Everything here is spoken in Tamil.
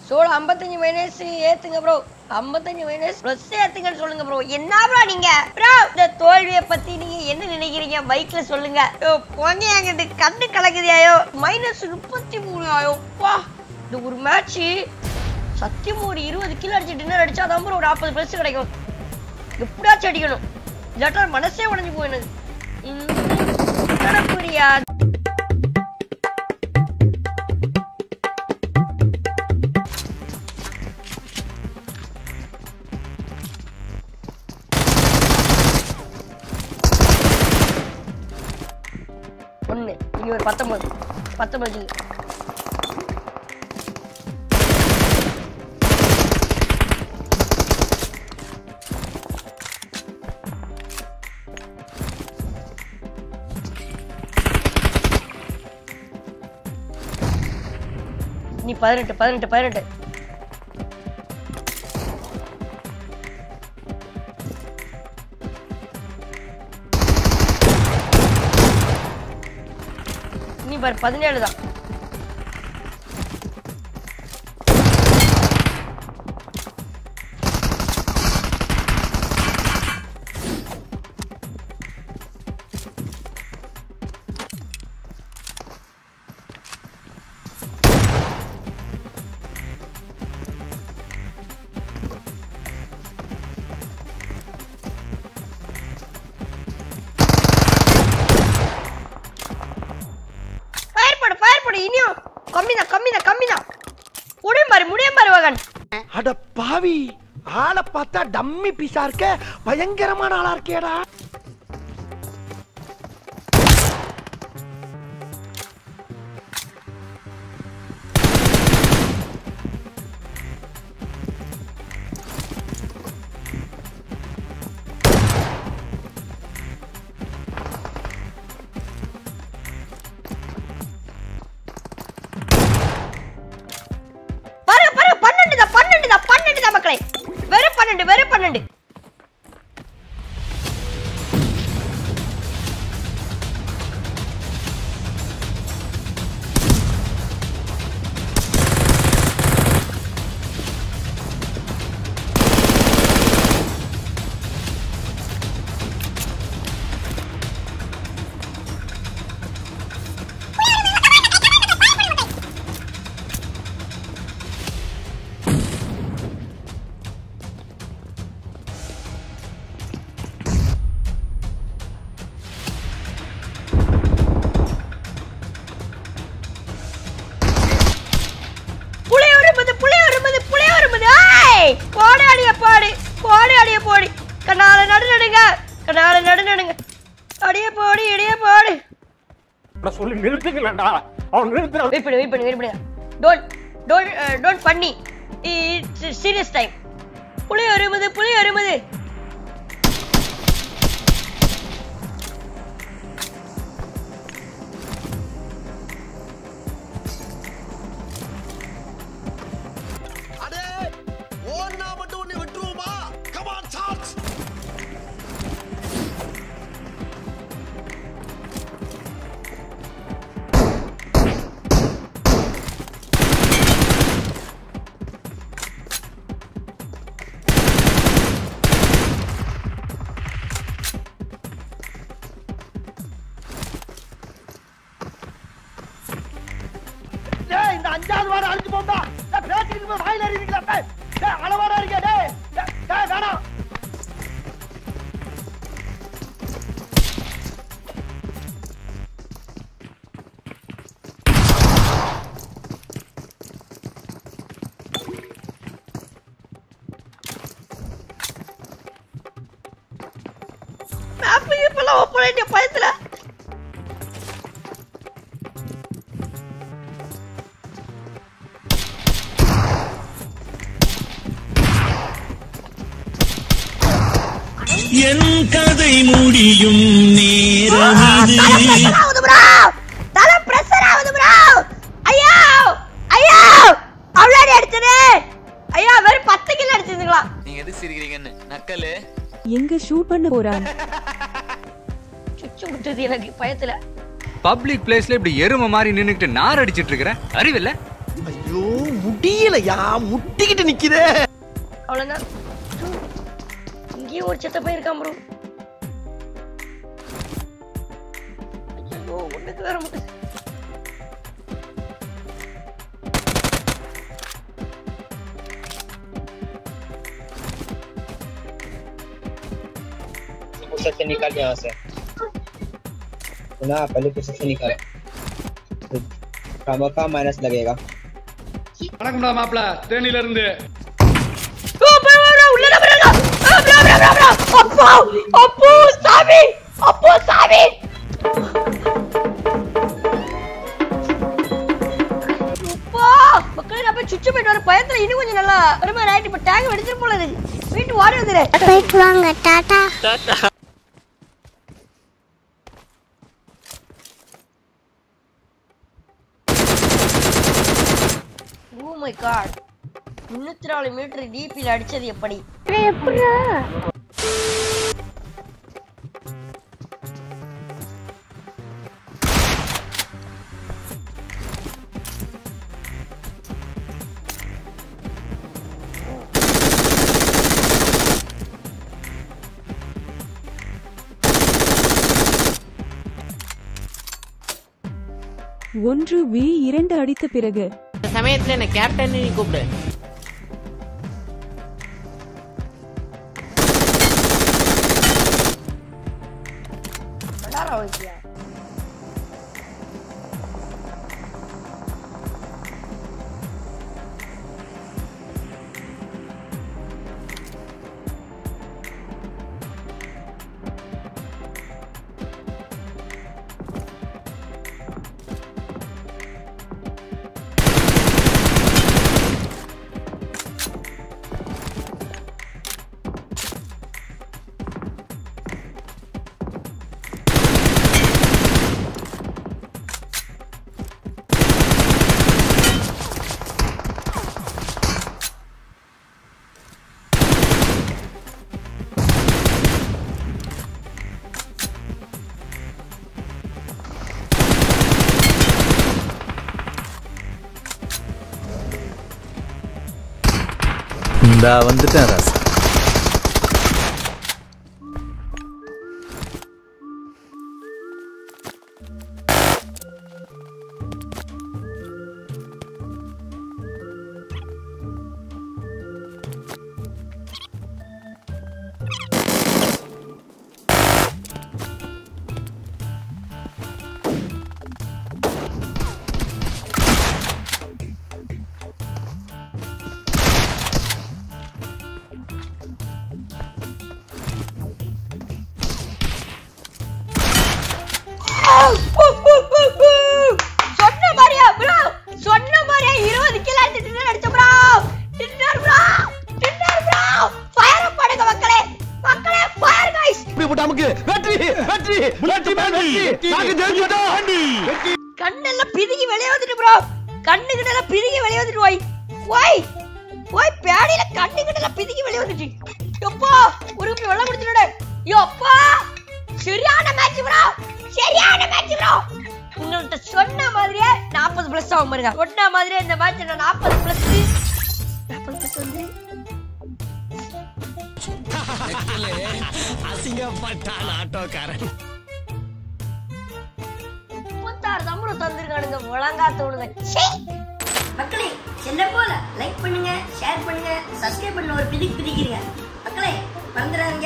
சோழ ஐம்பத்தஞ்சு மைனஸ் ஏத்துங்க ப்ரோ ஐம்பத்தஞ்சு மைனஸ் ப்ளஸ் ஏத்துங்கன்னு சொல்லுங்க ப்ரோ என்ன ப்ரோ நீங்க ப்ரோ இந்த தோல்வியை பத்தி நீங்க என்ன நினைக்கிறீங்க பைக்ல சொல்லுங்க யோ, போங்க என்கிட்ட கண்ணு கலக்குதியாயோ மைனஸ் முப்பத்தி மூணு ஆயோ வா இந்த ஒரு மேட்ச் சத்தியமா ஒரு இருபது கிலோ அடிச்சு டின்னர் அடிச்சா தான் bro ஒரு நாற்பது ப்ளஸ் கிடைக்கும் எப்படியாச்சும் அடிக்கணும் இல்லாட்டா மனசே உடஞ்சு போயிடுது புரியா ஒண்ணு இங்க ஒரு பத்தொன்பது பத்தொன்பது நீ பதினெட்டு பதினெட்டு பதினெட்டு நீ பாரு பதினேழு தான் ஃபயர் போடு ஃபயர் போடு இனியும் கம்மி தான் கம்மி தான் கம்மி தான் முடியும் பாரு முடியும் பாரு மகன் அட பாவி ஆளை பார்த்தா டம்மி பீஸா இருக்க பயங்கரமான ஆளா இருக்கேடா பாருங்க பாருங்க பன்னெண்டு தான் பன்னெண்டு தான் பன்னெண்டு தான் மக்களே வெறும் பன்னெண்டு வெறும் பன்னெண்டு புளி வரும்போது புளி வரும்போது புளி வரும்போது ஏய் போடு அடிய போடு போடு அடிய போடு கண்ணால நடு நடுங்க கண்ணால நடு நடுங்க அடிய போடு இடிய போடு சொல்லி நிறுத்துங்களா அவன் நிறுத்துற வெயிட் பண்ணு வெயிட் பண்ணு வெயிட் பண்ணு டோன்ட் டோன்ட் டோன்ட் பண்ணி இட்ஸ் சீரியஸ் டைம் புளி வரும்போது புளி வரும்போது அடே ஓடுனா மட்டும் உன்னை விட்டுருவோமா கமான் சார்ஜ் டேய் இந்த அஞ்சாவது வாரம் அழிஞ்சு போண்டா டேய் பேசிக்கிட்டு போய் வாயில அறிவீங்களா டேய் டேய் அளவாடா இருக்க டேய் டேய், டேய் வேணாம் மேப் இப்பெல்லாம் ஓப்பன் ஆயிட்ட பயத்துல என் கதை முடியும் நேரம் இது ஆகுது ப்ரோ தலை பிரஷர் ஆகுது ப்ரோ ஐயோ ஐயோ அவ்வளோ அடிச்சது ஐயா வெறும் பத்து கிலோ அடிச்சிருந்துங்களா நீங்க எது சிரிக்கிறீங்கன்னு நக்கலு எங்க ஷூட் பண்ண போறான் சுச்சு முட்டுது எனக்கு பயத்துல பப்ளிக் பிளேஸ்ல இப்படி எருமை மாதிரி நின்னுக்கிட்டு நார் அடிச்சிட்டு இருக்கிற அறிவில்ல ஐயோ ஐயோ முடியலையா முட்டிக்கிட்டு நிக்குதே அவ்வளவுதான் இங்கேயும் ஒரு செத்த பையன் இருக்கான் ப்ரோ ஐயோ ஒண்ணுக்கு வேற மட்டும் फुर्सत से निकाल यहाँ से ना पहले फुर्सत से निकाल खामा का माइनस लगेगा வணக்கம்டா மாப்பிள தேனில இருந்து ஓ, bro, bro, bro, உள்ளடா, bro, bro. ஆ, bro, bro, bro, bro. அப்பா, அப்போ, சாமி, அப்போ, சாமி. அப்பா, மக்களே, நான் போய் சுச்சு போயிட்டு வர பயத்துல இன்னும் கொஞ்சம் நல்லா ஒரு மாதிரி ஆயிட்டு இப்ப டேங்க் வெடிச்சிட்டு போல இருக்கு வீட்டு ஓடி வந்துரு போயிட்டு வாங்க டாடா ஓ மை காட் முன்னூத்தி நாலு மீட்டர் டிபியில் அடிச்சது எப்படி எப்படா ஒன்று வி இரண்டு அடித்த பிறகு சமயத்துல என்ன கேப்டன் கூப்பிடு விளாட வைக்கியா இந்தா வந்துட்டேன் ராசா சொன்ன மாதிரியா ப்ரோ சொன்ன மாதிரியா இருபது கிலோ டின்னர் அடிச்ச bro dinner bro dinner bro fire பண்ணுங்க மக்களே மக்களே ஃபயர் गाइस இப்படி போட்டு நமக்கு வெற்றி வெற்றி வெற்றி மேல் வெற்றி நாங்க ஜெயிச்சிட்டோம் கண்ணெல்லாம் பிதுங்கி வெளியே வந்துட்டு ப்ரோ கண்ணு கிட்ட பிதுங்கி வெளியே வந்துட்டு ஓய் ஓய் ஓய் பேடியில கண்ணு கிட்ட பிதுங்கி வெளியே வந்துச்சு எப்பா ஒரு இப்படி வெள்ளம் குடிச்சுடா யோப்பா சரியான மேட்ச் ப்ரோ சரியான மேட்ச் ப்ரோ உங்கள்ட்ட சொன்ன மாதிரியே நாற்பது பிளஸ் ஆகும் பாருங்க சொன்ன மாதிரியே இந்த மேட்ச் நான் நாற்பது பிளஸ் நாற்பது பிளஸ் வந்து அசிங்கப்பட்டான் ஆட்டோக்காரன் முப்பத்தாறு தம்பரம் தந்திருக்கானுங்க முழங்கா தோணுங்க மக்களே என்ன போல லைக் பண்ணுங்க ஷேர் பண்ணுங்க சப்ஸ்கிரைப் பண்ண ஒரு பிதிக்கு பிதிக்கிறீங்க மக்களே மறந்துடாதீங்க